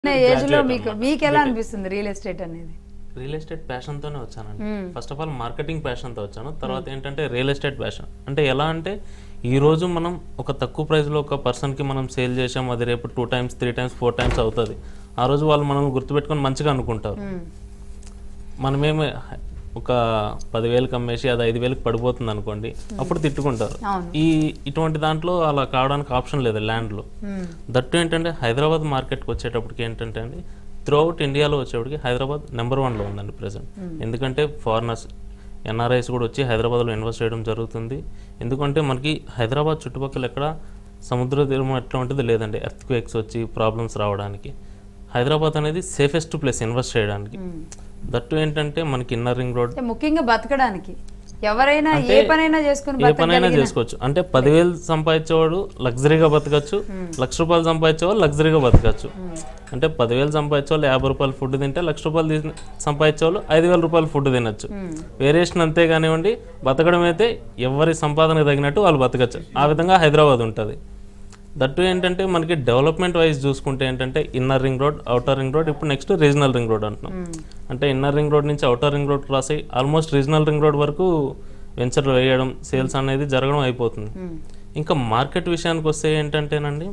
Age లో Graduate మీకు అన్నమాట. మీకు ఎలా అనిపిస్తుంది రియల్ ఎస్టేట్ అనేది రియల్ ఎస్టేట్ ప్యాషన్ తోనే వచ్చానండి hmm. First of all marketing passion తో వచ్చాను తర్వాత ఏంటంటే రియల్ ఎస్టేట్ ప్యాషన్ అంటే ఎలా అంటే ఈ రోజు మనం ఒక తక్కువ ప్రైస్ లో ఒక పర్సన్ కి మనం సేల్ చేసాం అది రేపు two times three times four times అవుతుంది ఆ రోజు వాళ్ళు మనం గుర్తుపెట్టుకొని మంచిగా అనుకుంటారు మ్మ్. మనమేమి ఒక పదివేలకు అమ్మేసి అది ఐదు వేలకు పడిపోతుంది అనుకోండి అప్పుడు తిట్టుకుంటారు అవును ఈ ఇటువంటి దాంట్లో అలా కావడానికి ఆప్షన్ లేదు ల్యాండ్లో మ్మ్. దట్టు ఏంటంటే హైదరాబాద్ మార్కెట్కి వచ్చేటప్పటికి ఏంటంటే అండి త్రూ అవుట్ ఇండియాలో వచ్చేటప్పటికి హైదరాబాద్ నెంబర్ వన్లో ఉందండి ప్రజెంట్ ఎందుకంటే ఫారినర్స్ ఎన్ఆర్ఐస్ కూడా వచ్చి హైదరాబాద్లో ఇన్వెస్ట్ చేయడం జరుగుతుంది ఎందుకంటే మనకి హైదరాబాద్ చుట్టుపక్కల ఎక్కడ సముద్ర తీరం అట్లాంటిది లేదండి ఎర్త్ క్వేక్స్ వచ్చి ప్రాబ్లమ్స్ రావడానికి హైదరాబాద్ అనేది సేఫెస్ట్ ప్లేస్ ఇన్వెస్ట్ చేయడానికి మ్మ్. దట్టు ఏంటంటే మనకి ఇన్నర్ రింగ్ రోడ్ అంటే ముఖ్యంగా బతకడానికి ఎవరైనా అంటే ఏ పనైనా చేసుకుని ఏ పనైనా బతకగలిగిన చేసుకోవచ్చు అంటే పదివేలు సంపాదించేవాడు లగ్జరీగా బతకచ్చు లక్ష రూపాయలు సంపాదించేవాడు లగ్జరీగా బతకచ్చు అంటే పదివేలు సంపాదించేవాళ్ళు యాభై రూపాయలు ఫుడ్ తింటే లక్ష రూపాయలు తీసి- సంపాదించేవాళ్ళు ఐదు వేల రూపాయలు ఫుడ్ తినచ్చు మ్మ్. వేరియేషన్ అంతే కానివ్వండి బతకడం అయితే ఎవరి సంపాదనకు తగినట్టు వాళ్ళు బతకచ్చు ఆ విధంగా హైదరాబాద్ ఉంటుంది దట్టు ఏంటంటే మనకి డెవలప్మెంట్ వైజ్ చూసుకుంటే ఏంటంటే inner ring road outer ring road ఇప్పుడు నెక్స్ట్ రీజనల్ రింగ్ రోడ్ అంటున్నాం మ్మ్. అంటే ఇన్నర్ రింగ్ రోడ్ నుంచి అవుటర్ రింగ్ రోడ్ క్రాస్ అయ్యి ఆల్మోస్ట్ రీజనల్ రింగ్ రోడ్ వరకు వెంచర్ వేయడం సేల్స్ అనేది జరగడం అయిపోతుంది మ్మ్. ఇంకా మార్కెట్ విషయానికి వస్తే ఏంటంటేనండి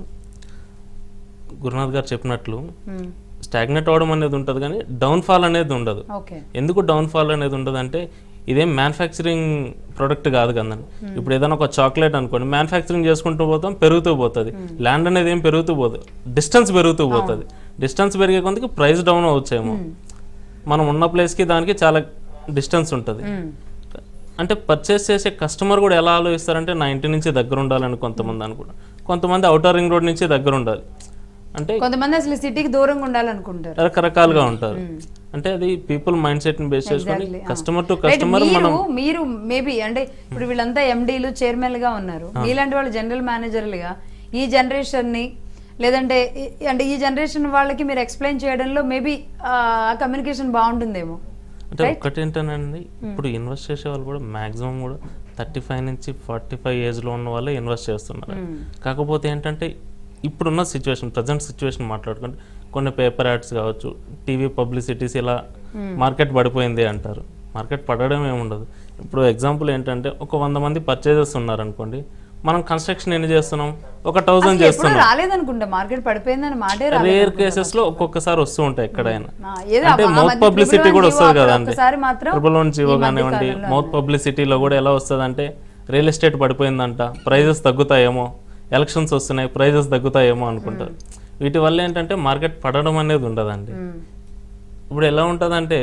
గురునాథ్ గారు చెప్పినట్లు మ్మ్. స్టాగ్నెట్ అవడం అనేది ఉంటుంది కానీ డౌన్ఫాల్ అనేది ఉండదు ఓకే ఎందుకు డౌన్ఫాల్ అనేది ఉండదు అంటే ఇదేం మ్యానుఫ్యాక్చరింగ్ ప్రోడక్ట్ కాదు కదండి ఇప్పుడు ఏదైనా ఒక చాక్లెట్ అనుకోండి మ్యానుఫ్యాక్చరింగ్ చేసుకుంటూ పోతాం పెరుగుతూ పోతుంది ల్యాండ్ అనేది ఏం పెరుగుతూ పోతుంది డిస్టెన్స్ పెరుగుతూ పోతుంది డిస్టెన్స్ పెరిగే కొందికి ప్రైస్ డౌన్ అవచ్చేమో మనం ఉన్న ప్లేస్కి దానికి చాలా డిస్టెన్స్ ఉంటుంది మ్మ్. అంటే పర్చేస్ చేసే కస్టమర్ కూడా ఎలా ఆలోచిస్తారంటే నా ఇంటి నుంచి దగ్గర ఉండాలని కొంతమంది అనుకుంటారు కొంతమంది అవుటర్ రింగ్ రోడ్ నుంచి దగ్గర ఉండాలి అంటే కొంతమంది అసలు సిటీకి దూరంగా ఉండాలనుకుంటారు రకరకాలుగా ఉంటారు అంటే అది పీపుల్ మైండ్ సెట్ ని బేస్ చేసుకొని Exactly, ఆ. కస్టమర్ టు Right, కస్టమర్ మీరు మనం మీరు మేబీ అంటే ఇప్పుడు వీళ్ళంతా ఎండీలు చైర్మన్ గా ఉన్నారు మీలాంటి వాళ్ళు జనరల్ మేనేజర్లుగా ఈ జనరేషన్ ని లేదంటే ఈ- అంటే ఈ జనరేషన్ వాళ్ళకి మీరు ఎక్స్ప్లెయిన్ చేయడంలో మేబీ ఆ కమ్యూనికేషన్ బాగుంటుందేమో అంటే ఒకటి ఏంటంటే ఇప్పుడు ఇన్వెస్ట్ చేసే వాళ్ళు కూడా మాక్సిమం కూడా థర్టీ ఫైవ్ నుంచి ఫార్టీ ఫైవ్ ఏజ్ లో ఉన్న వాళ్ళే ఇన్వెస్ట్ చేస్తున్నారు కాకపోతే ఏంటంటే ఇప్పుడున్న సిచ్యువేషన్ ప్రజెంట్ సిచ్యువేషన్ మాట్లాడుకుంటే కొన్ని పేపర్ యాడ్స్ కావచ్చు టీవీ పబ్లిసిటీస్ ఇలా మార్కెట్ పడిపోయింది అంటారు మార్కెట్ పడడం ఏముండదు ఇప్పుడు ఎగ్జాంపుల్ ఏంటంటే ఒక వంద మంది పర్చేజెస్ ఉన్నారు అనుకోండి మనం కన్స్ట్రక్షన్ ఎన్ని చేస్తున్నాం ఒక థౌజండ్ ఎప్పుడు చేస్తున్నాం రాలేదనుకుంటా మార్కెట్ పడిపోయిందని మాటే రాలేదు రేర్ కేసెస్ లో ఒక్కొక్కసారి వస్తూ ఉంటాయి ఎక్కడైనా ఆ, ఏదో అంటే ఆ మౌత్ మధ్య పబ్లిసిటీ ట్రిపుల్ కూడా వన్ వస్తుంది జీవో కదా అప్పుడు ఒక్కసారి మాత్రం ట్రిపుల్ వన్ జీవో ఈ మధ్య కానివ్వండి కాలంలో మౌత్ పబ్లిసిటీలో కూడా ఎలా వస్తుంది అంటే రియల్ ఎస్టేట్ పడిపోయిందంట ప్రైజెస్ తగ్గుతాయేమో ఎలక్షన్స్ వస్తున్నాయి ప్రైజెస్ తగ్గుతాయేమో అనుకుంటారు వీటి వల్ల ఏంటంటే మార్కెట్ పడడం అనేది ఉండదండి మ్మ్. ఇప్పుడు ఎలా ఉంటుందంటే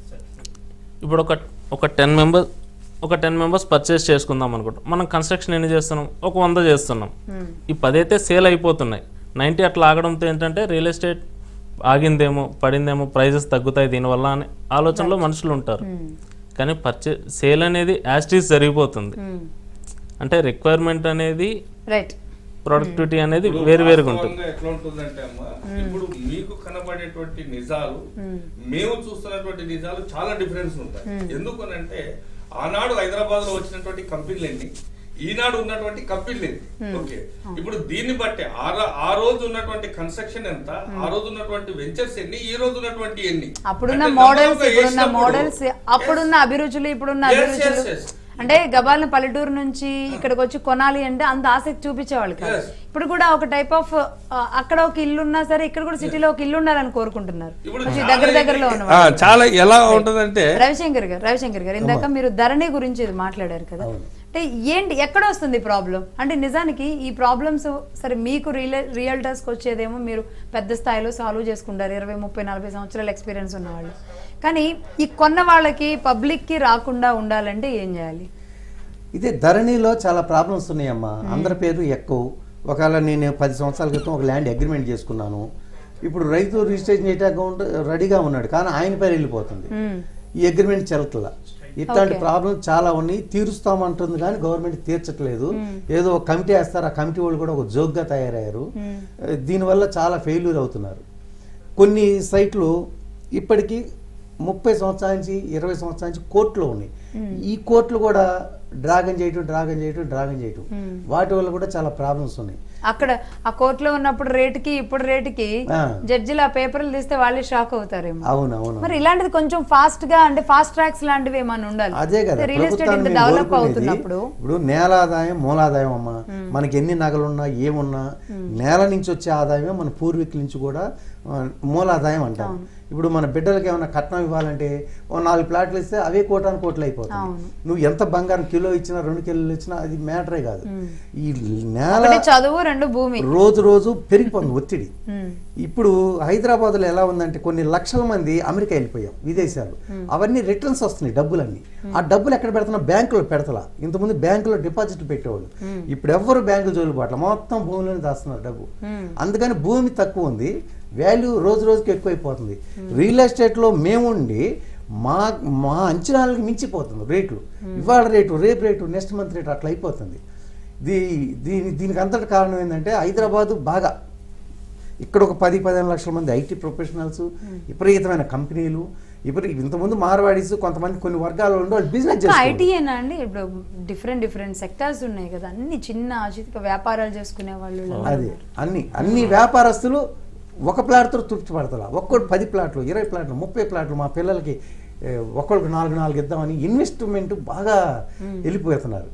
ఇప్పుడు ఒక ఒక టెన్ మెంబర్స్ ఒక టెన్ మెంబర్స్ పర్చేస్ చేసుకుందాం అనుకుంటాం మనం కన్స్ట్రక్షన్ ఎన్ని చేస్తున్నాం ఒక వంద చేస్తున్నాం మ్మ్. ఈ పది అయితే సేల్ అయిపోతున్నాయి నైంటీ అట్లా ఆగడంతో ఏంటంటే రియల్ ఎస్టేట్ ఆగిందేమో పడిందేమో ప్రైజెస్ తగ్గుతాయి దీనివల్ల అనే ఆలోచనలో మనుషులు ఉంటారు మ్మ్. కానీ పర్చే సేల్ అనేది యాస్టీస్ జరిగిపోతుంది మ్మ్. అంటే రిక్వైర్మెంట్ అనేది రైట్ ప్రొడక్టివిటీ అనేది వేరు వేరుగా ఉంటుంది వాస్తవంగా ఎట్లా ఉంటుందంటే అమ్మా ఇప్పుడు మీకు కనబడేటువంటి నిజాలు మేము చూస్తున్నటువంటి నిజాలు చాలా డిఫరెన్స్ ఉంటాయి ఎందుకనంటే ఆనాడు హైదరాబాద్ లో వచ్చినటువంటి కంపెనీలు ఎన్ని ఈనాడు ఉన్నటువంటి కంపెనీలు ఎన్ని ఓకే ఇప్పుడు దీన్ని బట్టే ఆ ర- ఆ రోజు ఉన్నటువంటి కన్స్ట్రక్షన్ ఎంత ఆ రోజు ఉన్నటువంటి వెంచర్స్ ఎన్ని ఈ రోజు ఉన్నటువంటి ఎన్ని అప్పుడున్న అంటే మోడల్స్ number of ఇప్పుడున్న వేసినప్పుడు- మోడల్స్ అప్పుడున్న అభిరుచులు ఇప్పుడున్న Yes, అభిరుచులు yes, yes. అంటే గబాల్ని పల్లెటూరు నుంచి ఇక్కడికి వచ్చి కొనాలి అంటే అంత ఆసక్తి చూపించేవాళ్ళు కాదు Yes. ఇప్పుడు కూడా ఒక టైప్ ఆఫ్ అక్కడ ఒక ఇల్లు ఉన్నా సరే ఇక్కడ కూడా సిటీలో ఒక ఇల్లు ఉండాలని కోరుకుంటున్నారు ఇప్పుడు కొంచెం చాలా దగ్గర దగ్గరలో ఇది- ఉన్న ఆ, చాలా ఎలా ఉంటదంటే రవిశంకర్ గారు రవిశంకర్ గారు ఇందాక మీరు ధరణి గురించి ఇది మాట్లాడారు కదా అంటే ఏంటి ఎక్కడ వస్తుంది ప్రాబ్లం అంటే నిజానికి ఈ ప్రాబ్లమ్స్ సరే మీకు రియల్ రియల్టర్స్కి వచ్చేదేమో మీరు పెద్ద స్థాయిలో సాల్వ్ చేసుకుంటారు ఇరవై ముప్పై నలభై సంవత్సరాల ఎక్స్పీరియన్స్ ఉన్నవాళ్ళు కానీ ఈ కొన్న వాళ్ళకి పబ్లిక్కి రాకుండా ఉండాలంటే ఏం చేయాలి ఇదే ధరణిలో చాలా ప్రాబ్లమ్స్ ఉన్నాయమ్మా అందరి పేరు ఎక్కువ ఒకవేళ నేను పది సంవత్సరాల క్రితం ఒక ల్యాండ్ అగ్రిమెంట్ చేసుకున్నాను ఇప్పుడు రైతు రిజిస్ట్రేషన్ చేయడానికి రెడీగా ఉన్నాడు కానీ ఆయన పేరు వెళ్ళిపోతుంది మ్మ్. ఈ అగ్రిమెంట్ చెల్లట్లా ఇట్లాంటి ప్రాబ్లమ్స్ చాలా ఉన్నాయి తీరుస్తామంటుంది కానీ గవర్నమెంట్ తీర్చట్లేదు ఏదో ఒక కమిటీ వేస్తారు ఆ కమిటీ వాళ్ళు కూడా ఒక జోక్గా తయారయ్యారు దీనివల్ల చాలా ఫెయిల్యూర్ అవుతున్నారు కొన్ని సైట్లు ఇప్పటికీ ముప్పై సంవత్సరాల నుంచి ఇరవై సంవత్సరాల నుంచి కోర్టులో ఉన్నాయి ఈ కోర్టులు కూడా డ్రాగన్ చేయటం డ్రాగన్ చేయటం డ్రాగన్ చేయటం వాటి వల్ల కూడా చాలా ప్రాబ్లమ్స్ ఉన్నాయి అక్కడ ఆ కోర్టులో ఉన్నప్పుడు రేటుకి ఇప్పుడు రేటుకి ఆ. జడ్జిలు ఆ పేపర్లు తీస్తే వాళ్ళే షాక్ అవుతారేమో అవును అవును మరి ఇలాంటిది కొంచెం ఫాస్ట్ గా అంటే ఫాస్ట్ ట్రాక్స్ లాంటివి ఏమైనా ఉండాలి అదే కదా రియల్ ఎస్టేట్ ప్రభుత్వాన్ని ఇంత మేము డెవలప్ కోరుకునేది అవుతున్నప్పుడు ఇప్పుడు నేల ఆదాయం మూలాదాయం అమ్మ మనకి ఎన్ని నగలున్నా ఏమున్నా నేల నుంచి వచ్చే ఆదాయమే మన పూర్వీకుల నుంచి కూడా ఆ, మూలాదాయం అంటాం ఇప్పుడు మన బిడ్డలకి ఏమైనా కట్నం ఇవ్వాలంటే ఓ నాలుగు ప్లాట్లు ఇస్తే అవే కోటాను కోట్లు అయిపోతాయి అవును. నువ్వు ఎంత బంగారం కిలో ఇచ్చినా రెండు కిలోలు ఇచ్చినా అది మ్యాటరే కాదు ఈ నేల ఒకటి చదువు రెండు భూమి రోజు రోజు పెరిగిపోతుంది ఒత్తిడి ఉమ్. ఇప్పుడు హైదరాబాద్లో ఎలా ఉందంటే కొన్ని లక్షల మంది అమెరికా వెళ్ళిపోయాం విదేశాలు అవన్నీ రిటర్న్స్ వస్తున్నాయి డబ్బులన్నీ ఆ డబ్బులు ఎక్కడ పెడుతున్నా బ్యాంకులో పెడతలా ఇంతకుముందు బ్యాంకులో డిపాజిట్ పెట్టేవాళ్ళు ఇప్పుడు ఎవ్వరు బ్యాంకులు జోలు పట్ల మొత్తం భూమిలోనే దాస్తున్నారు డబ్బు అందుకని భూమి తక్కువ ఉంది వాల్యూ రోజు రోజుకి ఎక్కువైపోతుంది రియల్ ఎస్టేట్లో మేముండి మా మా అంచనాలకు మించిపోతుంది రేట్లు ఇవాళ రేటు రేపు రేటు నెక్స్ట్ మంత్ రేటు అట్లా అయిపోతుంది దీ దీని దీనికి అంతటి కారణం ఏంటంటే హైదరాబాదు బాగా ఇక్కడ ఒక పది పదిహేను లక్షల మంది ఐటీ ప్రొఫెషనల్స్ విపరీతమైన కంపెనీలు ఇప్పుడు ఇంతకుముందు మార్వాడీస్ కొంతమంది కొన్ని వర్గాలు ఉండి వాళ్ళు బిజినెస్ చేస్తారు ఐటీఏనా అండి ఇప్పుడు డిఫరెంట్ డిఫరెంట్ సెక్టార్స్ ఉన్నాయి కదా అన్ని చిన్న చిన్న వ్యాపారాలు చేసుకునే వాళ్ళు ఇలా అదే అన్ని అన్ని వ్యాపారస్తులు ఒక ప్లాట్తో తృప్తి పడతారు ఒక్కడు పది ప్లాట్లు ఇరవై ప్లాట్లు ముప్పై ప్లాట్లు మా పిల్లలకి ఏ, ఒక్కడికి నాలుగు నాలుగు ఇద్దామని ఇన్వెస్ట్మెంట్ బాగా వెళ్ళిపోతున్నారు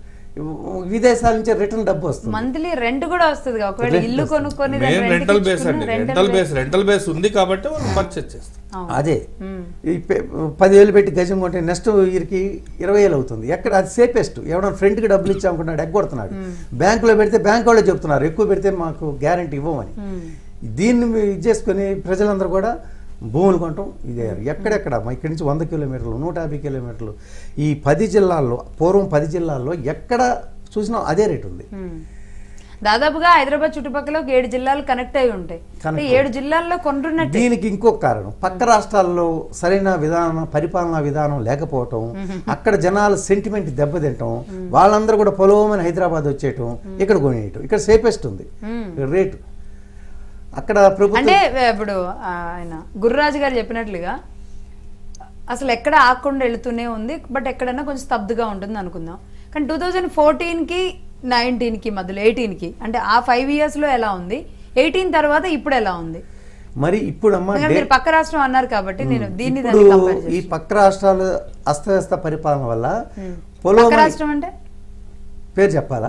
విదేశాల నుంచి రిటర్న్ డబ్బు వస్తుంది మంత్లీ రెంట్ కూడా వస్తుంది కదా. ఒకవేళ Rent ఇల్లు వస్తుంది. కొనుక్కొని దాన్ని మెయిన్ rent కి రెంటల్ బేస్ ఇచ్చుకున్నా అండి rental rental base. Base rental base ఉంది కాబట్టి వాళ్ళు పర్చేస్ చేస్తారు అవును. అదే మ్మ్. ఈ పె- పదివేలు పెట్టి గజం కొంటే నెక్స్ట్ ఇయర్కి ఇరవై వేలు అవుతుంది ఎక్కడ అది సేఫెస్ట్ ఎవడన్నా ఫ్రెండ్కి డబ్బులు ఇచ్చామనుకున్నాడు ఎగ్గొడుతున్నాడు బ్యాంకులో పెడితే బ్యాంక్ వాళ్ళే చెప్తున్నారు ఎక్కువ పెడితే మాకు గ్యారంటీ ఇవ్వమని దీన్ని మీ- ఇది చేసుకొని ప్రజలందరూ కూడా భూములు కొనటం ఇదే ఎక్కడెక్కడ మా ఇక్కడి నుంచి వంద కిలోమీటర్లు నూట యాభై కిలోమీటర్లు ఈ పది జిల్లాల్లో పూర్వం పది జిల్లాల్లో ఎక్కడ చూసినా అదే రేటు ఉంది మ్మ్. దాదాపుగా హైదరాబాద్ చుట్టుపక్కల ఒక ఏడు జిల్లాలు కనెక్ట్ అయి ఉంటాయి అంటే Connect. ఏడు జిల్లాల్లో కొంటున్నట్టు దీనికి ఇంకొక కారణం పక్క రాష్ట్రాల్లో సరైన విధానం పరిపాలనా విధానం లేకపోవటం అక్కడ జనాల సెంటిమెంట్ దెబ్బతింటం వాళ్ళందరూ కూడా పొలవమని హైదరాబాద్ వచ్చేయటం ఇక్కడ కొనేయటం ఇక్కడ సేఫెస్ట్ ఉంది రేటు అక్కడ ప్రభుత్వం అంటే ఇప్పుడు ఆ, ఆయన గురురాజు గారు చెప్పినట్లుగా అసలు ఎక్కడ ఆకుండా వెళుతూనే ఉంది బట్ ఎక్కడన్నా కొంచెం స్తబ్దుగా ఉంటుంది అనుకుందాం కానీ టూ థౌజండ్ ఫోర్టీన్కి నైన్టీన్కి మధ్యలో ఎయిటీన్కి అంటే ఆ ఫైవ్ ఇయర్స్లో ఎలా ఉంది ఎయిటీన్ తర్వాత ఇప్పుడు ఎలా ఉంది మరి ఇప్పుడు అమ్మ ఎందుకంటే డే- మీరు పక్క రాష్ట్రం అన్నారు కాబట్టి నేను దీన్ని ఇప్పుడు దాన్ని కంపేర్ ఈ చేస్తాను పక్క రాష్ట్రాలు అస్తవ్యస్త పరిపాలన వల్ల పక్క పొలం రాష్ట్రం అంటే పేరు చెప్పాలా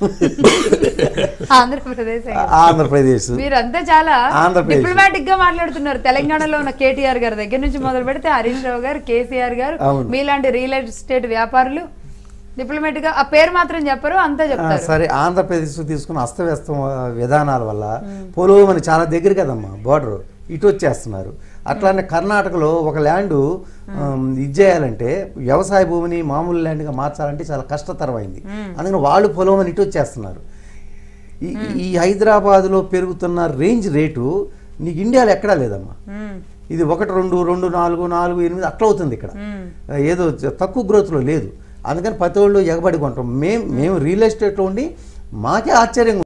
ఆంధ్రప్రదేశ్ ఆంధ్రప్రదేశ్ మీరంతా చాలా ఆంధ్రప్రదేశ్. డిప్లొమాటిక్ గా మాట్లాడుతున్నారు తెలంగాణలో ఉన్న కేటీఆర్ గారి దగ్గర నుంచి మొదలు పెడితే హరీష్ రావు గారు కేసీఆర్ గారు అవును. మీలాంటి రియల్ ఎస్టేట్ వ్యాపారులు డిప్లొమాటిక్ గా ఆ పేరు మాత్రం చెప్పరు అంతా ఆ, చెప్తారు సరే ఆంధ్రప్రదేశ్ తీసుకున్న అస్తవ్యస్తం విధానాల వల్ల పొలం చాలా దగ్గర కదమ్మా బార్డర్ ఇటు వచ్చేస్తున్నారు అట్లానే కర్ణాటకలో ఒక ల్యాండ్ ఇది చేయాలంటే వ్యవసాయ భూమిని మామూలు ల్యాండ్గా మార్చాలంటే చాలా కష్టతరమైంది అందుకని వాళ్ళు పొలం ఇటు వచ్చేస్తున్నారు ఈ ఈ హైదరాబాద్లో పెరుగుతున్న రేంజ్ రేటు నీకు ఇండియాలో ఎక్కడా లేదమ్మా మ్మ్. ఇది ఒకటి రెండు రెండు నాలుగు నాలుగు ఎనిమిది అట్లా అవుతుంది ఇక్కడ ఏదో చ- తక్కువ గ్రోత్లో లేదు అందుకని ప్రతి వాళ్ళు ఎగబడి కొంటాం మేము మేము రియల్ ఎస్టేట్లో ఉండి మాకే ఆశ్చర్యంగా